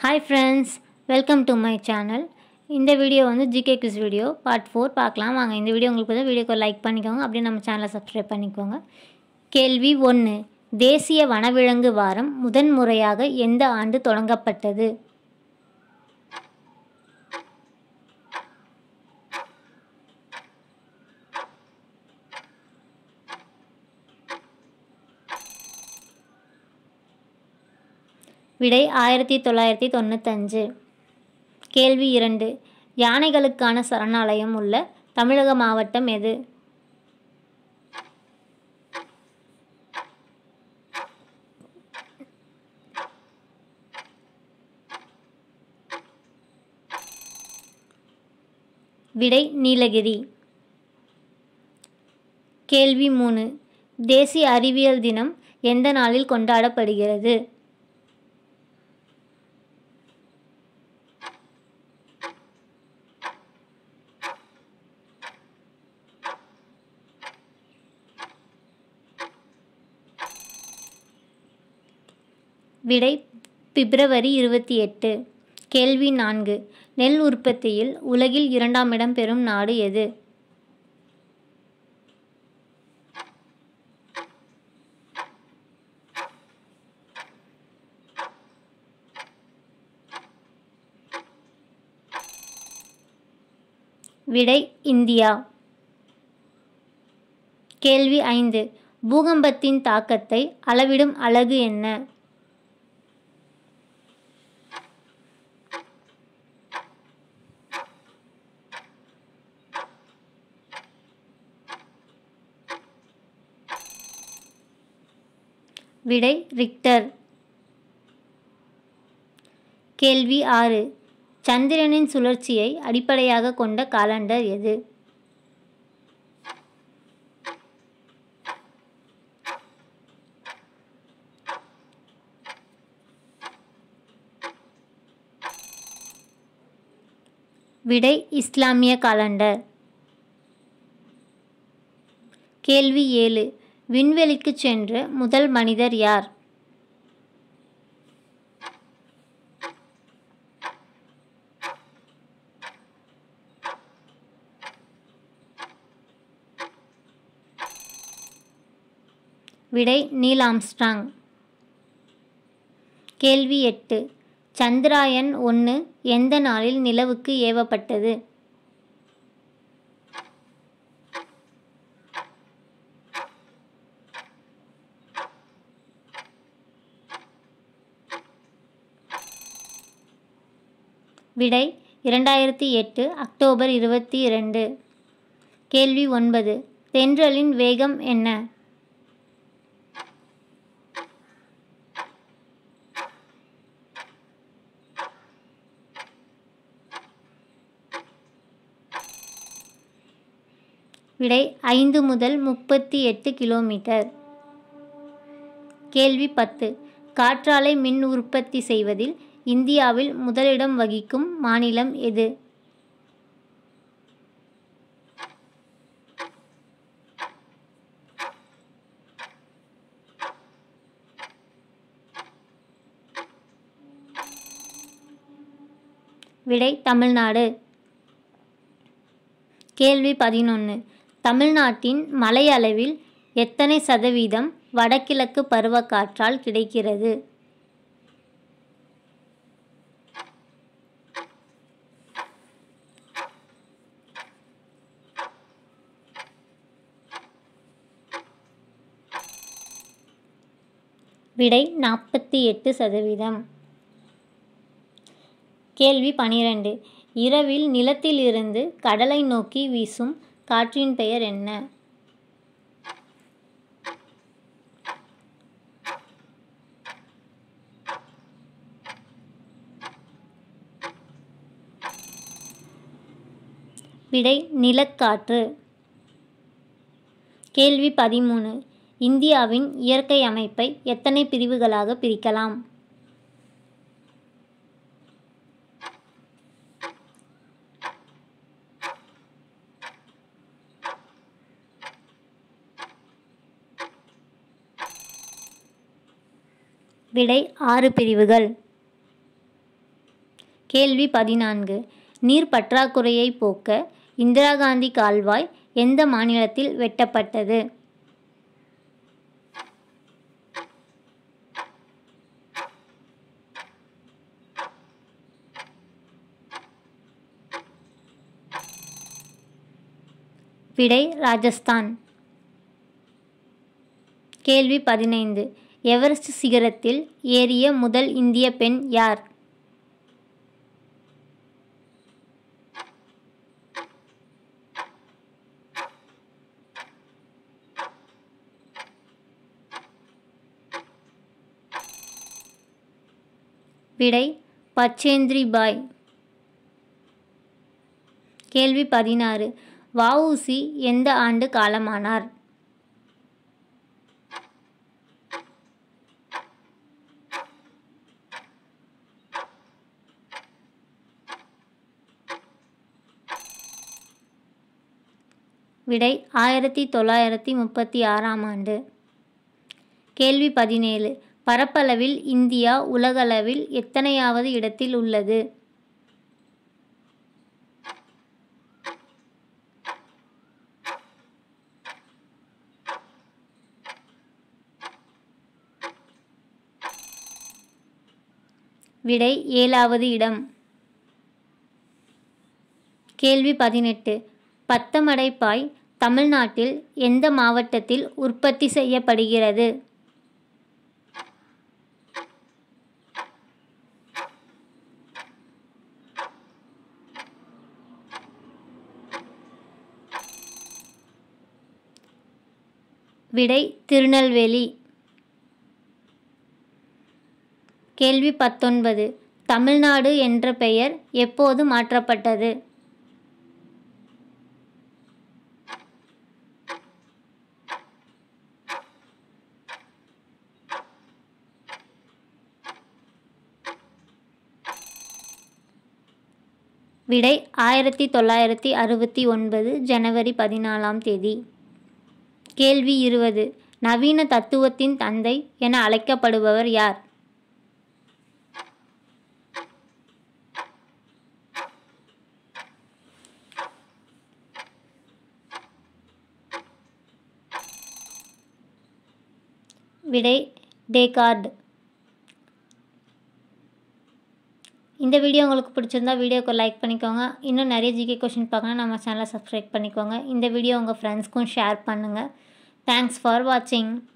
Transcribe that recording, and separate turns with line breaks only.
hi friends welcome to my channel இந்த video வந்து GK quiz video part four பார்க்கலாம் வாங்க இந்த வீடியோ உங்களுக்கு வந்து வீடியோக்கு லைக் பண்ணிக்கோங்க அப்படியே நம்ம சேனலை சப்ஸ்கிரைப் பண்ணிக்கோங்க கேள்வி ஒன்று தேசிய வனவிலங்கு வாரம் முதன்முறையாக எந்த ஆண்டு தொடங்கப்பட்டது விடை ஆயிரத்தி தொள்ளாயிரத்தி தொண்ணூத்தஞ்சு கேள்வி இரண்டு யானைகளுக்கான சரணாலயம் உள்ள தமிழக மாவட்டம் எது விடை நீலகிரி கேள்வி மூணு தேசிய அறிவியல் தினம் எந்த நாளில் கொண்டாடப்படுகிறது விடை பிப்ரவரி இருபத்தி எட்டு கேள்வி நான்கு நெல் உற்பத்தியில் உலகில் இரண்டாம் இடம் பெறும் நாடு எது விடை இந்தியா கேள்வி ஐந்து பூகம்பத்தின் தாக்கத்தை அளவிடும் அலகு என்ன விடை ரிக்டர் கேள்வி ஆறு சந்திரனின் சுழற்சியை அடிப்படையாக கொண்ட காலண்டர் எது விடை இஸ்லாமிய காலண்டர் கேள்வி ஏழு விண்வெளிக்கு சென்ற முதல் மனிதர் யார் விடை நீல் ஆம்ஸ்ட்ராங் கேள்வி எட்டு சந்திராயன் ஒன்று எந்த நாளில் நிலவுக்கு ஏவப்பட்டது விடை இரண்டாயிரத்தி எட்டு அக்டோபர் இருபத்தி இரண்டு கேள்வி ஒன்பது தென்றலின் வேகம் என்ன விடை ஐந்து முதல் முப்பத்தி எட்டு கிலோமீட்டர் கேள்வி பத்து காற்றாலை மின் உற்பத்தி செய்வதில் இந்தியாவில் முதலிடம் வகிக்கும் மாநிலம் எது விடை தமிழ்நாடு கேள்வி பதினொன்று தமிழ்நாட்டின் மலை அளவில் எத்தனை சதவீதம் வடகிழக்கு பருவக்காற்றால் கிடைக்கிறது விடை நாற்பத்தி எட்டு சதவீதம் கேள்வி பனிரெண்டு இரவில் நிலத்திலிருந்து கடலை நோக்கி வீசும் காற்றின் பெயர் என்ன விடை நிலக்காற்று கேள்வி பதிமூணு இந்தியாவின் இயற்கை அமைப்பை எத்தனை பிரிவுகளாக பிரிக்கலாம் விடை ஆறு பிரிவுகள் கேள்வி பதினான்கு நீர் பற்றாக்குறையை போக்க இந்திரா காந்தி கால்வாய் எந்த மாநிலத்தில் வெட்டப்பட்டது விடை ராஜஸ்தான் கேள்வி பதினைந்து எவரெஸ்ட் சிகரத்தில் ஏறிய முதல் இந்திய பெண் யார் விடை பச்சேந்திரி பாய் கேள்வி பதினாறு வஉசி எந்த ஆண்டு காலமானார் விடை ஆயிரத்தி தொள்ளாயிரத்தி முப்பத்தி ஆறாம் ஆண்டு கேள்வி பதினேழு பரப்பளவில் இந்தியா உலகளவில் எத்தனையாவது இடத்தில் உள்ளது விடை ஏழாவது இடம் கேள்வி பதினெட்டு பத்தமடைப்பாய் தமிழ்நாட்டில் எந்த மாவட்டத்தில் உற்பத்தி செய்யப்படுகிறது விடை திருநெல்வேலி கேள்வி பத்தொன்பது தமிழ்நாடு என்ற பெயர் எப்போது மாற்றப்பட்டது விடை ஆயிரத்தி தொள்ளாயிரத்தி அறுபத்தி ஒன்பது ஜனவரி பதினாலாம் தேதி கேள்வி இருபது நவீன தத்துவத்தின் தந்தை என அழைக்கப்படுபவர் யார் விடை டேகார்டு இந்த வீடியோ உங்களுக்கு பிடிச்சிருந்தா வீடியோக்கு லைக் பண்ணிக்கோங்க இன்னும் நிறைய ஜிகே கொஷின் பார்க்கணும் நம்ம சேனலை சப்ஸ்கிரைப் பண்ணிக்கோங்க இந்த வீடியோ உங்கள் ஃப்ரெண்ட்ஸ்க்கும் ஷேர் பண்ணுங்கள் தேங்க்ஸ் ஃபார் வாட்சிங்